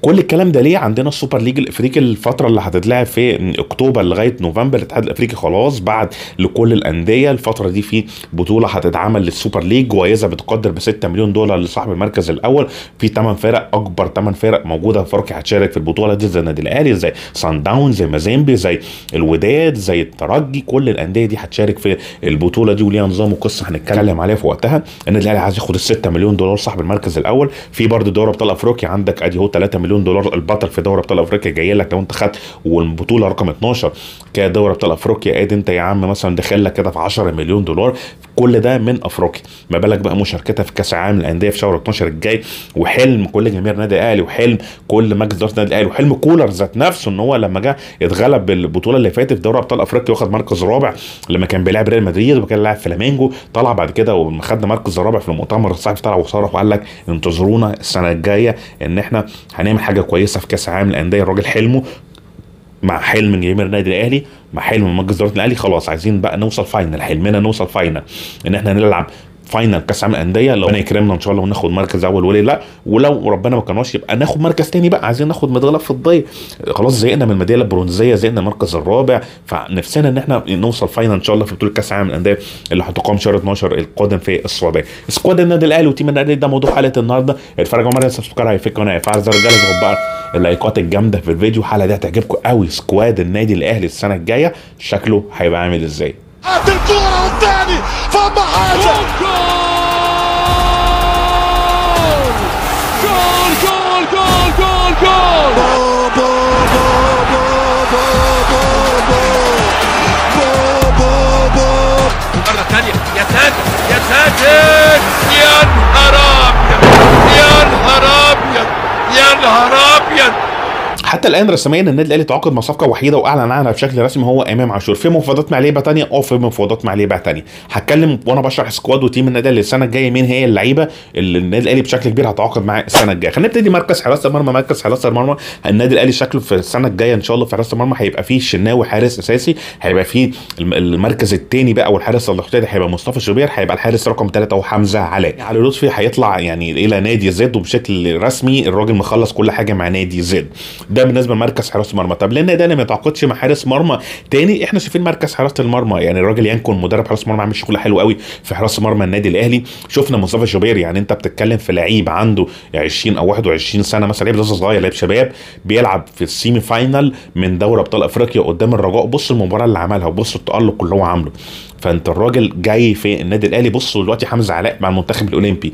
كل الكلام ده ليه عندنا السوبر ليج الافريقي الفتره اللي هتتلعب في اكتوبر لغايه نوفمبر الاتحاد الافريقي خلاص بعد لكل الانديه الفتره دي في بطوله هتتعمل للسوبر ليج جوائزه بتقدر ب 6 مليون دولار لصاحب المركز الاول في 8 فرق اكبر 8 فرق موجوده في افريقيا هتشارك في البطوله دي زي النادي الاهلي زي سان داون زي مازيمبي زي الوداد زي الترجي كل الانديه دي هتشارك في البطوله دي وليها نظام وقصه هنتكلم عليها في وقتها النادي الاهلي عايز ياخد ال 6 مليون دولار صاحب المركز الاول في برضه دوري ابطال افريقيا عندك ادي هو 3 مليون دولار البطل في دوري ابطال افريقيا جاي لك لو انت خدت والبطوله رقم 12 كدوري ابطال افريقيا ادي انت يا عم مثلا داخل لك كده في 10 مليون دولار كل ده من افريقيا ما بالك بقى مشاركتها في كاس العالم للانديه في شهر 12 الجاي وحلم كل جماهير النادي الاهلي وحلم كل مجلس اداره النادي الاهلي وحلم كولر ذات نفسه ان هو لما جه اتغلب بالبطوله اللي فاتت في دوري ابطال افريقيا واخد مركز رابع لما كان بيلعب ريال مدريد وكان لاعب فلامينجو طلع بعد كده ولما خدنا مركز الرابع في المؤتمر الصحفي طلع وصرح وقال لك انتظرونا السنه الجايه ان احنا هنعمل حاجه كويسه في كاس العالم للانديه الراجل حلمه مع حلم من جماهير النادي الاهلي مع حلم من مجلس اداره الاهلي خلاص عايزين بقى نوصل فاينل حلمنا نوصل فاينل ان احنا نلعب فاينل كاس عالم الانديه لو ربنا يكرمنا ان شاء الله وناخد مركز اول وليه لا ولو ربنا ما كرمناش يبقى ناخد مركز تاني بقى عايزين ناخد ميداليه فضيه خلاص زهقنا من الميداليه البرونزيه زهقنا من المركز الرابع فنفسنا ان احنا نوصل فاينل ان شاء الله في بطوله كاس العالم للانديه اللي هتقام شهر 12 القادم في السعوديه سكواد النادي الاهلي وتيم النادي ده موضوع حلقه النهارده اتفرجوا معانا سبسكرايب هيفك وانا فعل زر الجرس وخد بقى اللايكات الجامده في الفيديو الحلقه دي هتعجبكم قوي سكواد النادي الاهلي السنه الجايه شكله هيبقى عامل ازاي هات الكورة والثاني فما حاجة جول جول جول جول جول بو بو بو بو بو بو بو بو بو بو مرة ثانية يا ساتر يا ساتر يا نهار أبيض يا نهار أبيض يا نهار أبيض حتى الان رسميا النادي الاهلي تعاقد مع صفقه وحيده واعلن عنها بشكل رسمي هو امام عاشور في مفاوضات مع لعيبه تانية اه في مفاوضات مع لعيبه تانية هتكلم وانا بشرح سكواد وتيم النادي الاهلي السنه الجايه مين هي اللعيبه اللي النادي الاهلي بشكل كبير هتعاقد معاه السنه الجايه خلينا نبتدي مركز حراسه المرمى مركز حراسه المرمى النادي الاهلي شكله في السنه الجايه ان شاء الله في حراسه المرمى هيبقى فيه الشناوي حارس اساسي هيبقى فيه الم- المركز الثاني بقى والحارس الاحتياطي هيبقى مصطفى شوبير هيبقى الحارس رقم ثلاثه وحمزه علاء علي لطفي هيطلع يعني الى نادي زد وبشكل رسمي الراجل مخلص كل حاجه مع نادي زد ده بالنسبه لمركز حراسه المرمى طب لان ده ما يتعاقدش مع حارس مرمى تاني احنا شايفين مركز حراسه المرمى يعني الراجل ينكون مدرب حراسه المرمى عامل شغل حلو قوي في حراسه مرمى النادي الاهلي شفنا مصطفى شوبير يعني انت بتتكلم في لعيب عنده 20 او 21 سنه مثلا لعيب لسه صغير لعيب شباب بيلعب في السيمي فاينال من دوري ابطال افريقيا قدام الرجاء بص المباراه اللي عملها وبص التالق اللي هو عامله فانت الراجل جاي في النادي الاهلي بص دلوقتي حمزه علاء مع المنتخب الاولمبي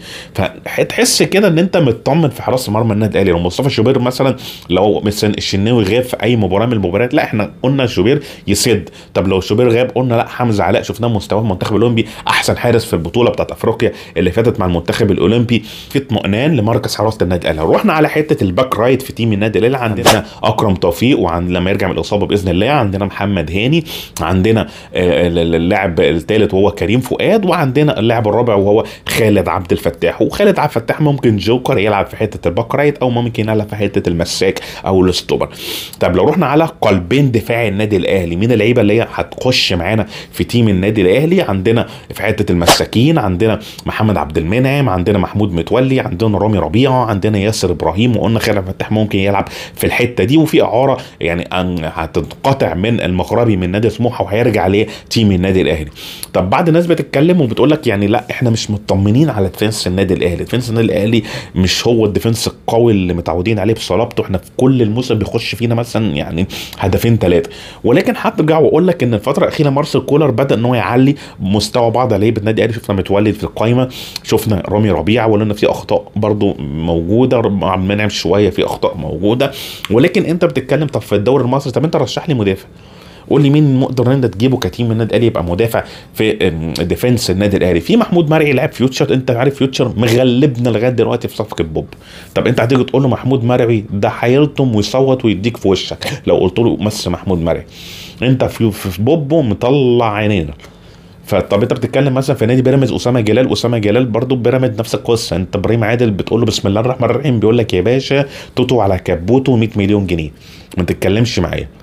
فتحس كده ان انت مطمن في حراسه مرمى النادي الاهلي لو مصطفى شوبير مثلا لو مثلا الشناوي غاب في اي مباراه من المباريات لا احنا قلنا شوبير يسد طب لو شوبير غاب قلنا لا حمزه علاء شفناه مستواه في المنتخب الاولمبي احسن حارس في البطوله بتاعت افريقيا اللي فاتت مع المنتخب الاولمبي في اطمئنان لمركز حراسه النادي الاهلي رحنا على حته الباك رايت في تيم النادي الاهلي عندنا اكرم توفيق وعند لما يرجع من الاصابه باذن الله عندنا محمد هاني عندنا آه، اللاعب الثالث وهو كريم فؤاد وعندنا اللاعب الرابع وهو خالد عبد الفتاح وخالد عبد الفتاح ممكن جوكر يلعب في حته الباك رايت او ممكن يلعب في حته المساك او الاستوبر طب لو رحنا على قلبين دفاع النادي الاهلي مين اللعيبه اللي هي هتخش معانا في تيم النادي الاهلي عندنا في حته المساكين عندنا محمد عبد المنعم عندنا محمود متولي عندنا رامي ربيعه عندنا ياسر ابراهيم وقلنا خالد عبد الفتاح ممكن يلعب في الحته دي وفي اعاره يعني أن هتنقطع من المغربي من نادي سموحه وهيرجع لتيم النادي الاهلي طب بعد ناس بتتكلم وبتقول لك يعني لا احنا مش مطمنين على ديفنس النادي الاهلي ديفنس النادي الاهلي مش هو الديفنس القوي اللي متعودين عليه بصلابته احنا في كل الموسم بيخش فينا مثلا يعني هدفين ثلاثه ولكن هرجع واقول لك ان الفتره الاخيره مارسيل كولر بدا ان هو يعلي مستوى بعض لعيبه النادي الاهلي شفنا متولي في القايمه شفنا رامي ربيعه وقلنا في اخطاء برضو موجوده عبد المنعم شويه في اخطاء موجوده ولكن انت بتتكلم طب في الدوري المصري طب انت رشح لي مدافع قول لي مين نقدر ان انت تجيبه كتيم من النادي الاهلي يبقى مدافع في ام، ديفنس النادي الاهلي في محمود مرعي لاعب فيوتشر انت عارف فيوتشر مغلبنا لغايه دلوقتي في صفقه بوب طب انت هتيجي تقول له محمود مرعي ده هيلطم ويصوت ويديك في وشك لو قلت له مس محمود مرعي انت في في بوبو مطلع عينينا فطب انت بتتكلم مثلا في نادي بيراميدز اسامه جلال اسامه جلال برضو بيراميدز نفس القصه انت ابراهيم عادل بتقول له بسم الله الرحمن الرحيم بيقول لك يا باشا توتو على كبوته 100 مليون جنيه ما تتكلمش معايا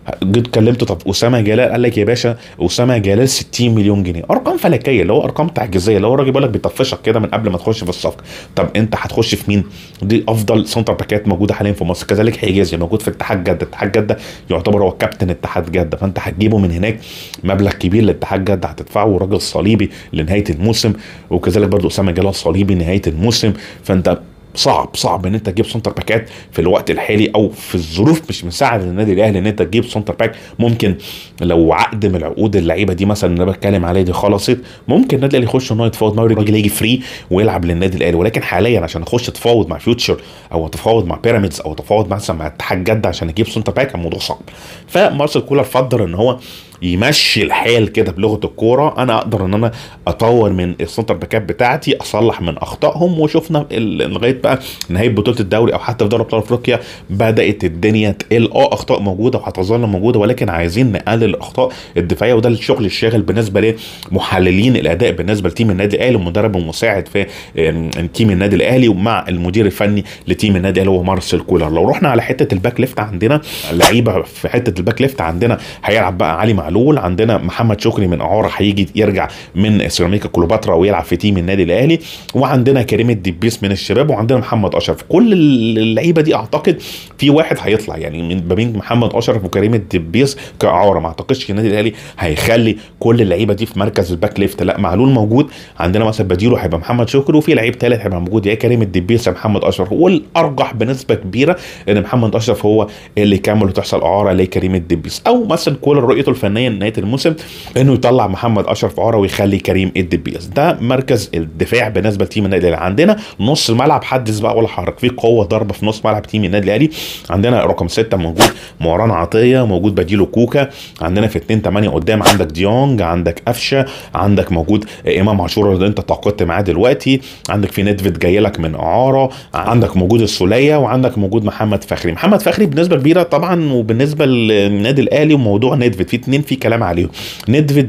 جيت كلمته طب اسامه جلال قال لك يا باشا اسامه جلال 60 مليون جنيه ارقام فلكيه اللي هو ارقام تعجيزيه اللي هو الراجل بيقول لك بيطفشك كده من قبل ما تخش في الصفقه طب انت هتخش في مين دي افضل سنتر باكات موجوده حاليا في مصر كذلك حجازي موجود في اتحاد جده اتحاد جده يعتبر هو كابتن اتحاد جده فانت هتجيبه من هناك مبلغ كبير لاتحاد جده هتدفعه راجل صليبي لنهايه الموسم وكذلك برضو اسامه جلال صليبي نهايه الموسم فانت صعب صعب ان انت تجيب سنتر باكات في الوقت الحالي او في الظروف مش مساعد للنادي الاهلي ان انت تجيب سنتر باك ممكن لو عقد من العقود اللعيبه دي مثلا اللي انا بتكلم عليها دي خلصت ممكن النادي الاهلي يخش ان هو يتفاوض مع الراجل يجي فري ويلعب للنادي الاهلي ولكن حاليا عشان اخش اتفاوض مع فيوتشر او اتفاوض مع بيراميدز او اتفاوض مثلا مع اتحاد جده عشان اجيب سنتر باك الموضوع صعب فمارسيل كولر فضل ان هو يمشي الحال كده بلغه الكوره انا اقدر ان انا اطور من السنتر باكات بتاعتي اصلح من اخطائهم وشفنا ال- لغايه بقى نهايه بطوله الدوري او حتى في دوري ابطال افريقيا بدات الدنيا تقل اه اخطاء موجوده وهتظل موجوده ولكن عايزين نقلل الاخطاء الدفاعيه وده الشغل الشاغل بالنسبه لمحللين الاداء بالنسبه لتيم النادي الاهلي والمدرب المساعد في آم، تيم النادي الاهلي ومع المدير الفني لتيم النادي الاهلي هو مارسيل كولر لو رحنا على حته الباك ليفت عندنا لعيبه في حته الباك ليفت عندنا هيلعب بقى علي معلول عندنا محمد شكري من اعاره هيجي يرجع من سيراميكا كليوباترا ويلعب في تيم النادي الاهلي وعندنا كريم الدبيس من الشباب وعندنا محمد اشرف كل اللعيبه دي اعتقد في واحد هيطلع يعني من ما بين محمد اشرف وكريم الدبيس كاعاره ما اعتقدش النادي الاهلي هيخلي كل اللعيبه دي في مركز الباك ليفت لا معلول موجود عندنا مثلا بديله هيبقى محمد شكري وفي لعيب ثالث هيبقى موجود يا كريم الدبيس يا محمد اشرف والارجح بنسبه كبيره ان محمد اشرف هو اللي يكمل وتحصل اعاره لكريم الدبيس او مثلا كل رؤيته الفنيه نهايه الموسم انه يطلع محمد اشرف اعاره ويخلي كريم الدبيس ده مركز الدفاع بالنسبه لتيم النادي الاهلي عندنا نص الملعب حدث بقى ولا حرك في قوه ضربه في نص ملعب تيم النادي الاهلي عندنا رقم ستة موجود موران عطيه موجود بديله كوكا عندنا في 2 8 قدام عندك ديونج عندك قفشه عندك موجود امام عاشور اللي انت تعاقدت معاه دلوقتي عندك في ندفيد جاي لك من اعاره عندك موجود السوليه وعندك موجود محمد فخري محمد فخري بنسبه كبيره طبعا وبالنسبه للنادي الاهلي وموضوع ندفيد في اتنين في كلام عليهم ندفيد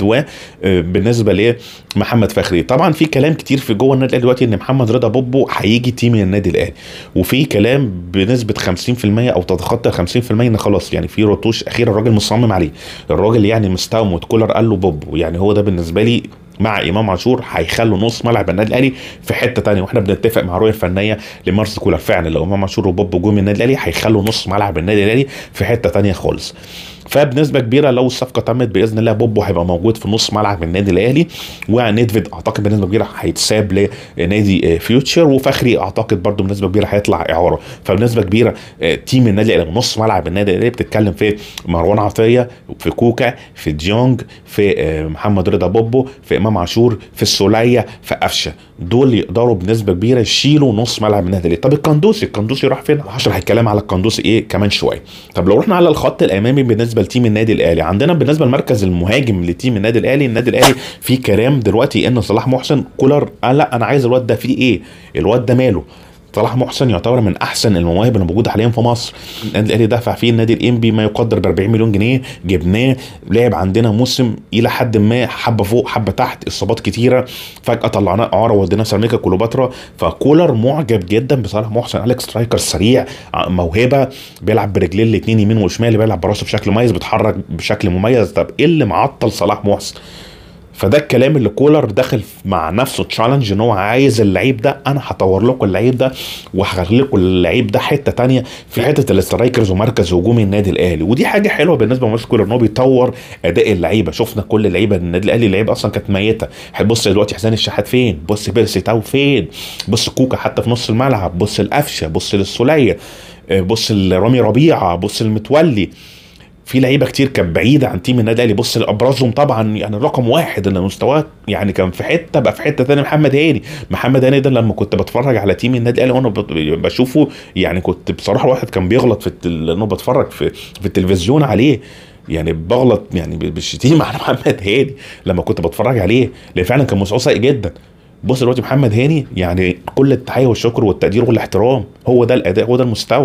وبالنسبه لمحمد فخري طبعا في كلام كتير في جوه النادي الاهلي دلوقتي ان محمد رضا بوبو هيجي تيم النادي الاهلي وفي كلام بنسبه 50% او تتخطى 50% ان خلاص يعني في رتوش اخيره الراجل مصمم عليه الراجل يعني مستومت كولر قال له بوبو يعني هو ده بالنسبه لي مع امام عاشور هيخلوا نص ملعب النادي الاهلي في حته تانية واحنا بنتفق مع الرؤيه الفنيه لمارس كولر فعلا لو امام عاشور وبوب جم النادي الاهلي هيخلوا نص ملعب النادي الاهلي في حته تانية خالص فبنسبه كبيره لو الصفقه تمت باذن الله بوبو هيبقى موجود في نص ملعب النادي الاهلي وندفيد اعتقد بنسبه كبيره هيتساب لنادي فيوتشر وفخري اعتقد برضو بنسبه كبيره هيطلع اعاره فبنسبه كبيره آه، تيم النادي الاهلي نص ملعب النادي الاهلي بتتكلم في مروان عطيه في كوكا في ديونج في آه، محمد رضا بوبو في امام عاشور في السوليه في قفشه دول يقدروا بنسبه كبيره يشيلوا نص ملعب النادي الاهلي طب القندوسي القندوسي راح فين هشرح الكلام على القندوسي ايه كمان شويه طب لو رحنا على الخط الامامي بالنسبه لتيم النادي الاهلي عندنا بالنسبه لمركز المهاجم لتيم النادي الاهلي النادي الاهلي في كلام دلوقتي ان صلاح محسن كولر قال لا انا عايز الواد ده فيه ايه الواد ده ماله صلاح محسن يعتبر من احسن المواهب اللي موجوده حاليا في مصر النادي الاهلي دفع فيه النادي الانبي ما يقدر ب 40 مليون جنيه جبناه لعب عندنا موسم الى حد ما حبه فوق حبه تحت اصابات كتيره فجاه طلعناه اعاره وديناه سيراميكا كليوباترا فكولر معجب جدا بصلاح محسن قال لك سترايكر سريع ع- موهبه بيلعب برجلين الاثنين يمين وشمال بيلعب براسه بشكل مميز بيتحرك بشكل مميز طب ايه اللي معطل صلاح محسن فده الكلام اللي كولر داخل مع نفسه تشالنج ان هو عايز اللعيب ده انا هطور لكم اللعيب ده وهخلي لكم اللعيب ده حته تانية في حته الاسترايكرز ومركز هجومي النادي الاهلي ودي حاجه حلوه بالنسبه لمارس كولر ان هو بيطور اداء اللعيبه شفنا كل اللعيبه النادي الاهلي اللعيبه اصلا كانت ميته هتبص دلوقتي حسين الشحات فين بص بيرسي تاو فين بص كوكا حتى في نص الملعب بص القفشه بص للسوليه آه، بص لرامي ربيعه بص المتولي في لعيبه كتير كانت بعيده عن تيم النادي الاهلي بص لابرزهم طبعا يعني رقم واحد اللي مستواه يعني كان في حته بقى في حته ثانيه محمد هاني محمد هاني ده لما كنت بتفرج على تيم النادي الاهلي وانا بت- بشوفه يعني كنت بصراحه الواحد كان بيغلط في التل... لانه بتفرج في في التلفزيون عليه يعني بغلط يعني ب- بالشتيمه على محمد هاني لما كنت بتفرج عليه لان فعلا كان مستواه سيء جدا بص دلوقتي محمد هاني يعني كل التحيه والشكر والتقدير والاحترام هو ده الاداء هو ده المستوى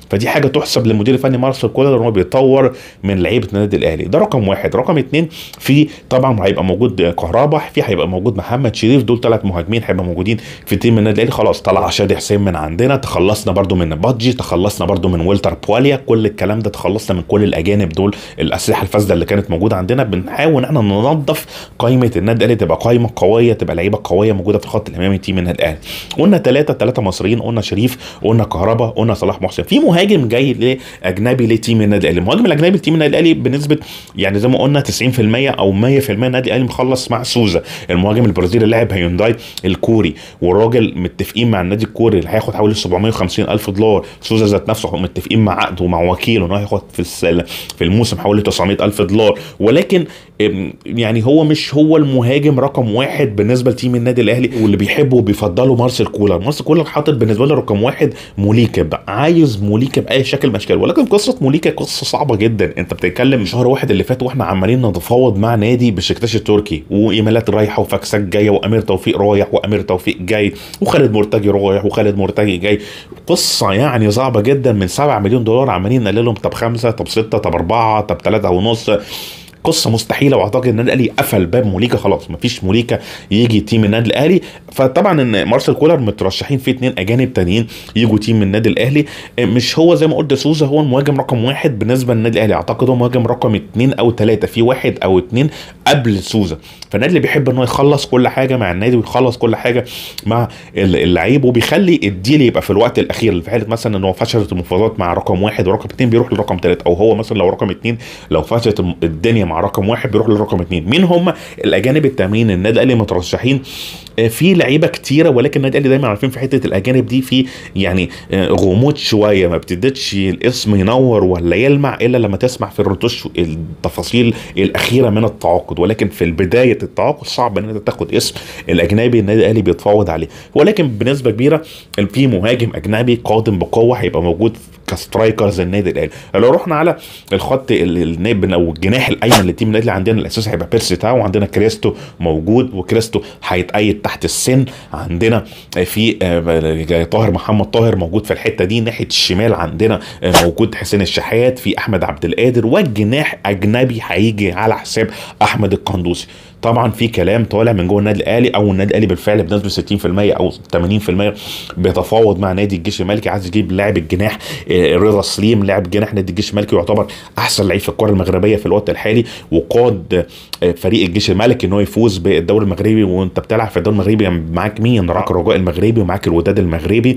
فدي حاجه تحسب للمدير الفني مارسيل كولر ان هو بيطور من لعيبه النادي الاهلي ده رقم واحد رقم اتنين في طبعا هيبقى موجود كهربا في هيبقى موجود محمد شريف دول ثلاث مهاجمين هيبقى موجودين في تيم النادي الاهلي خلاص طلع شادي حسين من عندنا تخلصنا برضو من بادجي تخلصنا برضو من ويلتر بواليا كل الكلام ده تخلصنا من كل الاجانب دول الاسلحه الفاسده اللي كانت موجوده عندنا بنحاول ان احنا ننظف قائمه النادي الاهلي تبقى قائمه قويه تبقى لعيبه قويه موجوده في الخط الامامي تيم النادي الاهلي قلنا ثلاثه ثلاثه مصريين قلنا شريف قلنا كهربا قلنا صلاح محسن في مهاجم جاي لاجنبي لتيم النادي الاهلي المهاجم الاجنبي لتيم النادي الاهلي بنسبه يعني زي ما قلنا 90% او 100% النادي الاهلي مخلص مع سوزا المهاجم البرازيلي اللاعب هيونداي الكوري والراجل متفقين مع النادي الكوري اللي هياخد حوالي 750 الف دولار سوزا ذات نفسه متفقين مع عقده ومع وكيله انه هياخد في السنة في الموسم حوالي 900 الف دولار ولكن ام، يعني هو مش هو المهاجم رقم واحد بالنسبه لتيم النادي الاهلي واللي بيحبه وبيفضله مارسيل كولر مارسيل كولر حاطط بالنسبه له رقم واحد موليكا بقى عايز موليكا باي شكل من الاشكال ولكن قصه موليكا قصه صعبه جدا انت بتتكلم شهر واحد اللي فات واحنا عمالين نتفاوض مع نادي بشكتاش التركي وايميلات رايحه وفاكسات جايه وامير توفيق رايح وامير توفيق جاي وخالد مرتجي رايح وخالد مرتجي جاي قصه يعني صعبه جدا من 7 مليون دولار عمالين نقللهم طب خمسه طب سته طب اربعه طب ثلاثه ونص قصه مستحيله واعتقد ان النادي الاهلي قفل باب موليكا خلاص مفيش موليكا يجي تيم النادي الاهلي فطبعا ان مارسيل كولر مترشحين فيه اثنين اجانب تانيين يجوا تيم من النادي الاهلي مش هو زي ما قلت سوزا هو المهاجم رقم واحد بالنسبه للنادي الاهلي اعتقد هو مهاجم رقم اثنين او ثلاثه في واحد او اثنين قبل سوزا فالنادي اللي بيحب ان هو يخلص كل حاجه مع النادي ويخلص كل حاجه مع اللعيب وبيخلي الديل يبقى في الوقت الاخير في حاله مثلا ان هو فشلت المفاوضات مع رقم واحد ورقم اثنين بيروح لرقم ثلاثه او هو مثلا لو رقم اثنين لو فشلت الدنيا مع رقم واحد بيروح لرقم اثنين مين هم الاجانب التامين النادي الاهلي مترشحين آه، في لعيبه كتيره ولكن النادي الاهلي دايما عارفين في حته الاجانب دي في يعني آه، غموض شويه ما بتبتديش الاسم ينور ولا يلمع الا لما تسمع في الرتوش التفاصيل الاخيره من التعاقد ولكن في بدايه التعاقد صعب ان انت تاخد اسم الاجنبي النادي الاهلي بيتفاوض عليه ولكن بنسبه كبيره في مهاجم اجنبي قادم بقوه هيبقى موجود كسترايكرز النادي الاهلي لو رحنا على الخط ال- الناب او الجناح الايمن للتيم النادي عندنا الاساس هيبقى بيرسي تاو وعندنا كريستو موجود وكريستو هيتأيد تحت السن عندنا في آه، طاهر محمد طاهر موجود في الحته دي ناحيه الشمال عندنا آه، موجود حسين الشحات في احمد عبد القادر والجناح اجنبي هيجي على حساب احمد القندوسي طبعا في كلام طالع من جوه النادي الاهلي او النادي الاهلي بالفعل بنسبه 60% او 80% بيتفاوض مع نادي الجيش الملكي عايز يجيب لاعب الجناح آه، رضا سليم لاعب جناح نادي الجيش الملكي يعتبر احسن لعيب في الكره المغربيه في الوقت الحالي وقاد آه، فريق الجيش الملكي ان هو يفوز بالدوري المغربي وانت بتلعب في الدوري المغربي يعني معاك مين؟ معاك الرجاء المغربي ومعاك الوداد المغربي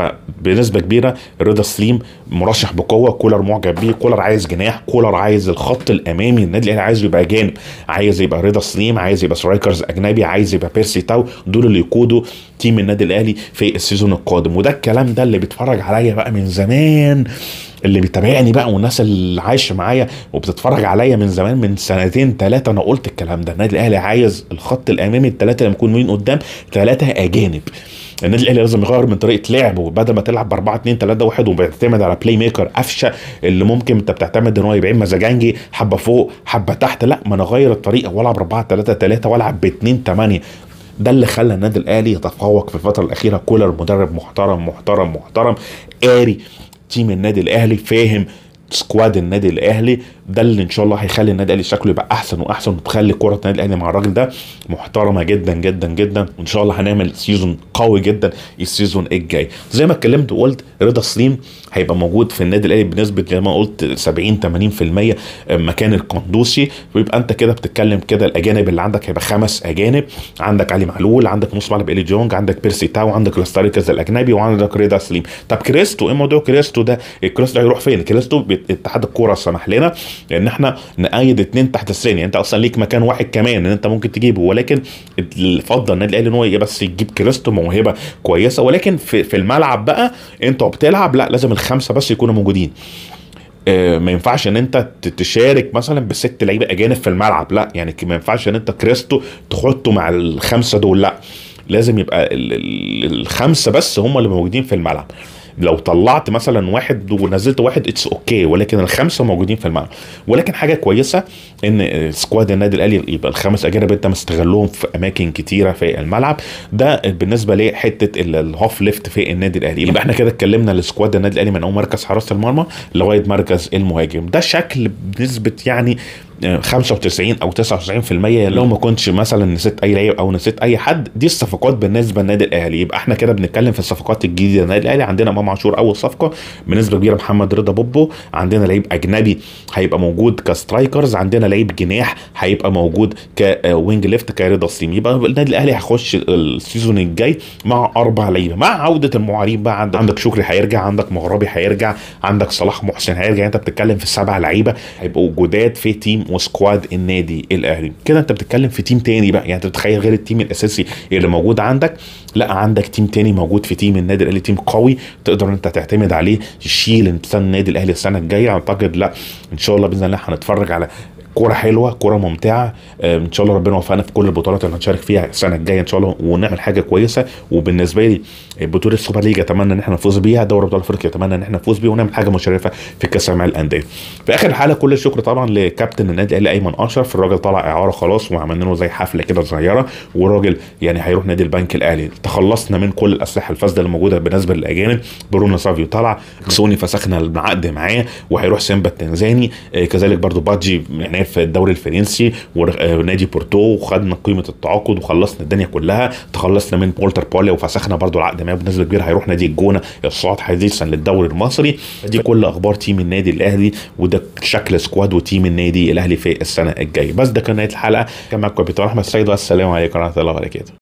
فبنسبه كبيره رضا سليم مرشح بقوه كولر معجب بيه كولر عايز جناح كولر عايز الخط الامامي النادي الاهلي عايز يبقى جانب عايز يبقى رضا سليم عايز يبقى سترايكرز اجنبي عايز يبقى بيرسي تاو دول اللي يقودوا تيم النادي الاهلي في السيزون القادم وده الكلام ده اللي بيتفرج عليا بقى من زمان اللي بيتابعني بقى والناس اللي عايشه معايا وبتتفرج عليا من زمان من سنتين ثلاثه انا قلت الكلام ده النادي الاهلي عايز الخط الامامي الثلاثه اللي يكونوا مين قدام ثلاثه اجانب النادي الاهلي لازم يغير من طريقه لعبه بدل ما تلعب ب 4 2 3 1 وبيعتمد على بلاي ميكر قفشه اللي ممكن انت بتعتمد ان هو يبقى مزاجنجي حبه فوق حبه تحت لا ما انا اغير الطريقه والعب 4 3 3 والعب ب 2 8 ده اللي خلى النادي الاهلي يتفوق في الفتره الاخيره كولر مدرب محترم محترم محترم قاري تيم النادي الاهلي فاهم سكواد النادي الاهلي ده اللي ان شاء الله هيخلي النادي الاهلي شكله يبقى احسن واحسن وتخلي كره النادي الاهلي مع الراجل ده محترمه جدا جدا جدا وان شاء الله هنعمل سيزون قوي جدا السيزون الجاي زي ما اتكلمت وقلت رضا سليم هيبقى موجود في النادي الاهلي بنسبه زي ما قلت 70 80% مكان القندوسي ويبقى انت كده بتتكلم كده الاجانب اللي عندك هيبقى خمس اجانب عندك علي معلول عندك نص ملعب الي جونج عندك بيرسي تاو عندك الاستاريكاز الاجنبي وعندك رضا سليم طب كريستو ايه موضوع كريستو ده كريستو هيروح فين كريستو بت- اتحاد الكوره سمح لنا ان احنا نأيد اتنين تحت السن يعني انت اصلا ليك مكان واحد كمان ان انت ممكن تجيبه ولكن الفضل النادي الاهلي ان هو يبقى بس يجيب كريستو موهبه كويسه ولكن في, في الملعب بقى انت بتلعب لا لازم الخمسه بس يكونوا موجودين آه، ما ينفعش ان انت ت- تشارك مثلا بست لعيبه اجانب في الملعب لا يعني ما ينفعش ان انت كريستو تحطه مع الخمسه دول لا لازم يبقى ال- ال- الخمسه بس هم اللي موجودين في الملعب لو طلعت مثلا واحد ونزلت واحد اتس اوكي ولكن الخمسه موجودين في الملعب ولكن حاجه كويسه ان سكواد النادي الاهلي يبقى الخمس اجانب انت مستغلهم في اماكن كتيره في الملعب ده بالنسبه لحته ال- الهاف ليفت في النادي الاهلي يبقى احنا كده اتكلمنا السكواد النادي الاهلي من اول مركز حراسه المرمى لغايه مركز المهاجم ده شكل بنسبه يعني آه، 95 او 99% لو ما كنتش مثلا نسيت اي لعيب او نسيت اي حد دي الصفقات بالنسبه للنادي الاهلي يبقى احنا كده بنتكلم في الصفقات الجديده للنادي الاهلي عندنا امام عاشور اول صفقه بنسبه كبيره محمد رضا بوبو عندنا لعيب اجنبي هيبقى موجود كسترايكرز عندنا لعيب جناح هيبقى موجود كوينج ليفت كرضا سليم يبقى النادي الاهلي هيخش السيزون الجاي مع اربع لعيبه مع عوده المعارين بقى عندك, عندك شكري هيرجع عندك مغربي هيرجع عندك صلاح محسن هيرجع انت بتتكلم في سبع لعيبه هيبقوا جداد في تيم وسكواد النادي الاهلي كده انت بتتكلم في تيم تاني بقى يعني انت بتتخيل غير التيم الاساسي اللي موجود عندك لا عندك تيم تاني موجود في تيم النادي الاهلي تيم قوي تقدر انت تعتمد عليه يشيل انسان النادي الاهلي السنه الجايه اعتقد لا ان شاء الله باذن الله هنتفرج على كوره حلوه كوره ممتعه آه، ان شاء الله ربنا يوفقنا في كل البطولات اللي هنشارك فيها السنه الجايه ان شاء الله ونعمل حاجه كويسه وبالنسبه لي بطوله السوبر ليج اتمنى ان احنا نفوز بيها دوري ابطال افريقيا اتمنى ان احنا نفوز بيه ونعمل حاجه مشرفه في كاس العالم للانديه في اخر الحلقه كل الشكر طبعا لكابتن النادي الاهلي ايمن اشرف الراجل طلع اعاره خلاص وعملنا له زي حفله كده صغيره وراجل يعني هيروح نادي البنك الاهلي تخلصنا من كل الاسلحه الفاسده اللي موجوده بالنسبه للاجانب برونو سافيو طلع سوني فسخنا العقد معاه وهيروح سيمبا التنزاني آه، كذلك برضو بادجي يعني في الدوري الفرنسي ونادي بورتو وخدنا قيمه التعاقد وخلصنا الدنيا كلها تخلصنا من بولتر بولي وفسخنا برضو العقد معاه بنسبه كبيره هيروح نادي الجونه الصعود حديثا للدوري المصري دي كل اخبار تيم النادي الاهلي وده شكل سكواد وتيم النادي الاهلي في السنه الجايه بس ده كان نهايه الحلقه كان معاكم كابتن احمد سيد والسلام عليكم ورحمه الله وبركاته